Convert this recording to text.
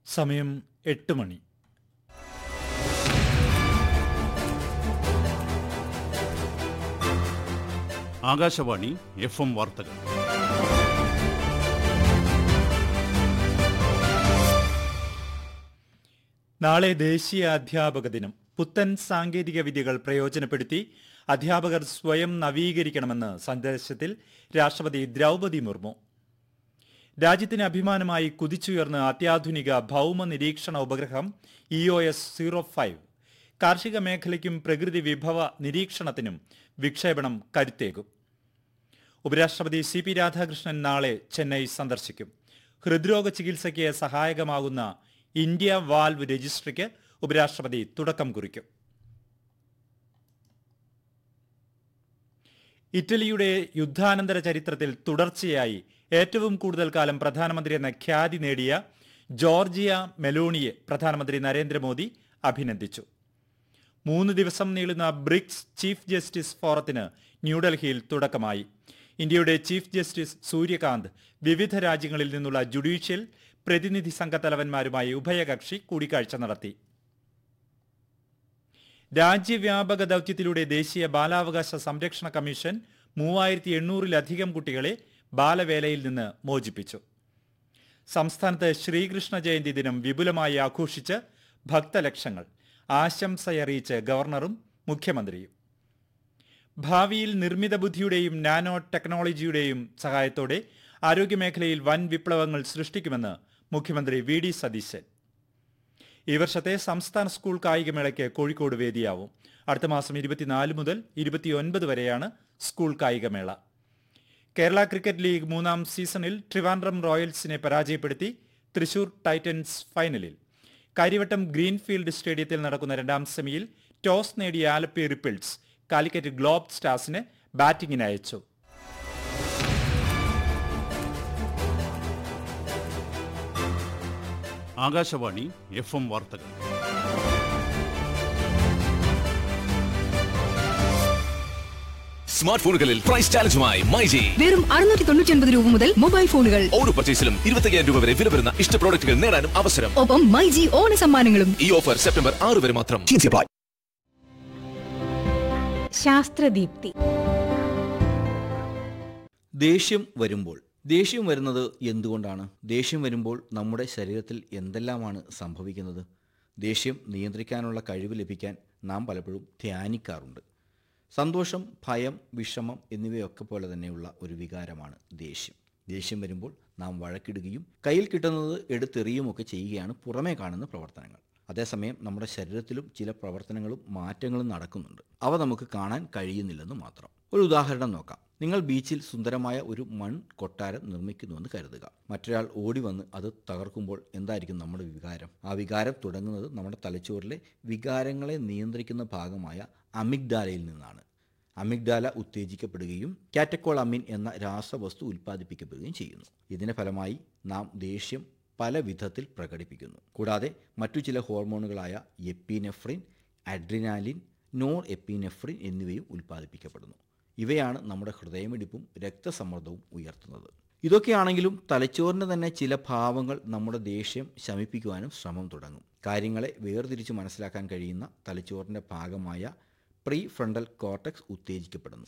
സമയം എട്ട് മണി Akashvani F M വാർത്തകൾ നാളെ ദേശീയ അധ്യാപക ദിനം പുത്തൻ സാങ്കേതിക വിദ്യകൾ പ്രയോജനപ്പെടുത്തി അധ്യാപകർ സ്വയം നവീകരിക്കണമെന്ന് സന്ദേശത്തിൽ രാഷ്ട്രപതി ദ്രൗപദി മുർമു രാജ്യത്തിന് അഭിമാനമായി കുതിച്ചുയർന്ന അത്യാധുനിക ഭൗമ നിരീക്ഷണ ഉപഗ്രഹം E O S zero five കാർഷിക മേഖലയ്ക്കും പ്രകൃതി വിഭവ നിരീക്ഷണത്തിനും വിക്ഷേപണം കരുത്തേകും ഉപരാഷ്ട്രപതി സി പി രാധാകൃഷ്ണൻ നാളെ ചെന്നൈ സന്ദർശിക്കും ഹൃദ്രോഗ ചികിത്സയ്ക്ക് സഹായകമാകുന്ന ഇന്ത്യ വാൽവ് രജിസ്ട്രിക്ക് ഉപരാഷ്ട്രപതി തുടക്കം കുറിക്കും ഇറ്റലിയുടെ യുദ്ധാനന്തര ചരിത്രത്തിൽ തുടർച്ചയായി ഏറ്റവും കൂടുതൽ കാലം പ്രധാനമന്ത്രി എന്ന ഖ്യാതി നേടിയ ജോർജിയ മെലോണിയെ പ്രധാനമന്ത്രി നരേന്ദ്രമോദി അഭിനന്ദിച്ചു മൂന്ന് ദിവസം നീളുന്ന ബ്രിക്സ് ചീഫ് ജസ്റ്റിസ് ഫോറത്തിന് ന്യൂഡൽഹിയിൽ തുടക്കമായി ഇന്ത്യയുടെ ചീഫ് ജസ്റ്റിസ് സൂര്യകാന്ത് വിവിധ രാജ്യങ്ങളിൽ നിന്നുള്ള ജുഡീഷ്യൽ പ്രതിനിധി സംഘത്തലവന്മാരുമായി ഉഭയകക്ഷി കൂടിക്കാഴ്ച നടത്തി രാജ്യവ്യാപക ദൌത്യത്തിലൂടെ ദേശീയ ബാലാവകാശ സംരക്ഷണ കമ്മീഷൻ മൂവായിരത്തി എണ്ണൂറിലധികം കുട്ടികളെ ബാലവേലയിൽ നിന്ന് മോചിപ്പിച്ചു സംസ്ഥാനത്ത് ശ്രീകൃഷ്ണ ജയന്തി ദിനം വിപുലമായി ആഘോഷിച്ച് ഭക്തലക്ഷങ്ങൾ ആശംസയറിയിച്ച് ഗവർണറും മുഖ്യമന്ത്രിയും ഭാവിയിൽ നിർമ്മിത ബുദ്ധിയുടെയും നാനോ ടെക്നോളജിയുടെയും സഹായത്തോടെ ആരോഗ്യമേഖലയിൽ വൻ വിപ്ലവങ്ങൾ സൃഷ്ടിക്കുമെന്ന് മുഖ്യമന്ത്രി വി ഡി സതീശൻ ഈ വർഷത്തെ സംസ്ഥാന സ്കൂൾ കായികമേളയ്ക്ക് കോഴിക്കോട് വേദിയാവും അടുത്ത മാസം ഇരുപത്തിനാല് മുതൽ ഇരുപത്തിയൊൻപത് വരെയാണ് സ്കൂൾ കായികമേള കേരള ക്രിക്കറ്റ് ലീഗ് മൂന്നാം സീസണിൽ ട്രിവാൻഡ്രം റോയൽസിനെ പരാജയപ്പെടുത്തി തൃശൂർ ടൈറ്റൻസ് ഫൈനലിൽ കാര്യവട്ടം ഗ്രീൻഫീൽഡ് സ്റ്റേഡിയത്തിൽ നടക്കുന്ന രണ്ടാം സെമിയിൽ ടോസ് നേടിയ ആലപ്പി റിപ്പിൾസ് കാലിക്കറ്റ് ഗ്ലോബ് സ്റ്റാർസിന് ബാറ്റിംഗിന് അയച്ചു ആകാശവാണി എഫ് എം വാർത്തകൾ സ്മാർട്ട് ഫോണുകളിൽ പ്രൈസ് ചാലഞ്ചുമായി മൈജി വെറും അറുന്നൂറ്റി തൊണ്ണൂറ്റി ഒൻപത് രൂപ മുതൽ മൊബൈൽ ഫോണുകൾ ഓരോ പർച്ചേസിലും ഇരുപത്തയ്യായിരം രൂപ വരെ വില വരുന്ന ഇഷ്ട പ്രോഡക്റ്റുകൾ നേടാനും അവസരം ഒപ്പം മൈജി ഓണ സമ്മാനങ്ങളും ഈ ഓഫർ സെപ്റ്റംബർ ആറ് വരെ മാത്രം ശാസ്ത്രദീപ്തി ദേഷ്യം വരുമ്പോൾ ദേഷ്യം വരുന്നത് എന്തുകൊണ്ടാണ് ദേഷ്യം വരുമ്പോൾ നമ്മുടെ ശരീരത്തിൽ എന്തെല്ലാമാണ് സംഭവിക്കുന്നത് ദേഷ്യം നിയന്ത്രിക്കാനുള്ള കഴിവ് ലഭിക്കാൻ നാം പലപ്പോഴും ധ്യാനിക്കാറുണ്ട് സന്തോഷം ഭയം വിഷമം എന്നിവയൊക്കെ പോലെ തന്നെയുള്ള ഒരു വികാരമാണ് ദേഷ്യം ദേഷ്യം വരുമ്പോൾ നാം വഴക്കിടുകയും കയ്യിൽ കിട്ടുന്നത് എടുത്തെറിയുമൊക്കെ ചെയ്യുകയാണ് പുറമേ കാണുന്ന പ്രവർത്തനങ്ങൾ അതേസമയം നമ്മുടെ ശരീരത്തിലും ചില പ്രവർത്തനങ്ങളും മാറ്റങ്ങളും നടക്കുന്നുണ്ട് അവ നമുക്ക് കാണാൻ കഴിയുന്നില്ലെന്ന് മാത്രം ഒരു ഉദാഹരണം നോക്കാം നിങ്ങൾ ബീച്ചിൽ സുന്ദരമായ ഒരു മൺ കൊട്ടാരം നിർമ്മിക്കുന്നുവെന്ന് കരുതുക മറ്റൊരാൾ ഓടി വന്ന് അത് തകർക്കുമ്പോൾ എന്തായിരിക്കും നമ്മുടെ വികാരം ആ വികാരം തുടങ്ങുന്നത് നമ്മുടെ തലച്ചോറിലെ വികാരങ്ങളെ നിയന്ത്രിക്കുന്ന ഭാഗമായ അമിഗ്ഡാലയിൽ നിന്നാണ് അമിഗ്ഡാല ഉത്തേജിക്കപ്പെടുകയും കാറ്റക്കോൾ അമീൻ എന്ന രാസവസ്തു ഉൽപ്പാദിപ്പിക്കപ്പെടുകയും ചെയ്യുന്നു ഇതിന്റെ ഫലമായി നാം ദേഷ്യം പല വിധത്തിൽ പ്രകടിപ്പിക്കുന്നു കൂടാതെ മറ്റു ചില ഹോർമോണുകളായ എപ്പിനെഫ്രിൻ അഡ്രിനാലിൻ നോർ എപ്പിനെഫ്രിൻ എന്നിവയും ഉൽപ്പാദിപ്പിക്കപ്പെടുന്നു ഇവയാണ് നമ്മുടെ ഹൃദയമിടിപ്പും രക്തസമ്മർദ്ദവും ഉയർത്തുന്നത് ഇതൊക്കെയാണെങ്കിലും തലച്ചോറിൻ്റെ തന്നെ ചില ഭാവങ്ങൾ നമ്മുടെ ദേഷ്യം ശമിപ്പിക്കുവാനും ശ്രമം തുടങ്ങും കാര്യങ്ങളെ വേർതിരിച്ച് മനസ്സിലാക്കാൻ കഴിയുന്ന തലച്ചോറിൻ്റെ ഭാഗമായ പ്രീ ഫ്രണ്ടൽ കോർട്ടക്സ് ഉത്തേജിക്കപ്പെടുന്നു